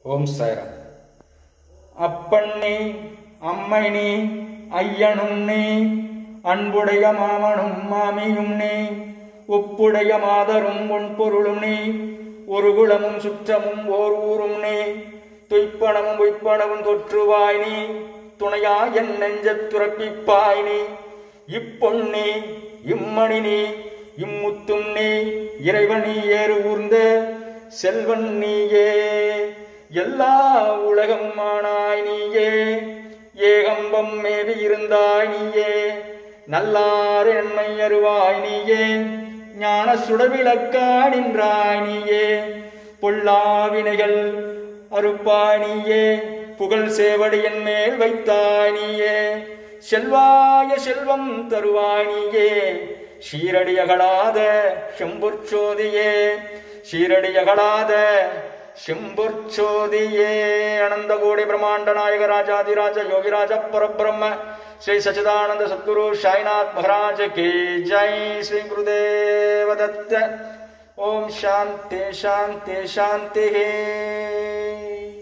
ஓம் சாய்ராம் அப்பன் நீ அம்மை நீ ஐயனும் நீ அன்புடைய மாமனும் மாமியும் நீ ஒப்புடைய மாதரும் உன் பொருளும் நீ ஒரு குலமும் சுற்றமும் ஓர் ஊரும் நீ துய்ப்பணமும் பொய்ப்பணமும் தொற்றுவாய் நீ துணையா என் நெஞ்சத் துறப்பிப்பாய் நீ இப்பொன்னி இம்மணி நீ இம்முத்தும் நீ இறைவனி ஏறு ஊர்ந்த செல்வன் நீயே எல்லா உலகம் ஆனாய் நீயே ஏகம்பம் மேவி இருந்தாய் நீயே நல்லாறு நன்மை அருவாய் நீயே ஞான சுடவிளக்கா நின்றாய் நீயே பொல்லாவினைகள் அறுப்பாய் நீயே புகழ் சேவடியின் மேல் வைத்தாய் நீயே செல்வாய செல்வம் தருவாய் நீயே சீரடியகளாத செம்புற்சோதியே சீரடியகளாத செம்புற்சோதியே அனந்தகோடி பிரம்மாண்ட நாயக ராஜாதிராஜ யோகிராஜ பரபிரம்ம ஸ்ரீ சச்சிதானந்த சத்குரு சாய்நாத் மகாராஜ கே ஜெய் ஸ்ரீ குருதேவ தத்த ஓம் சாந்தி சாந்தி சாந்தி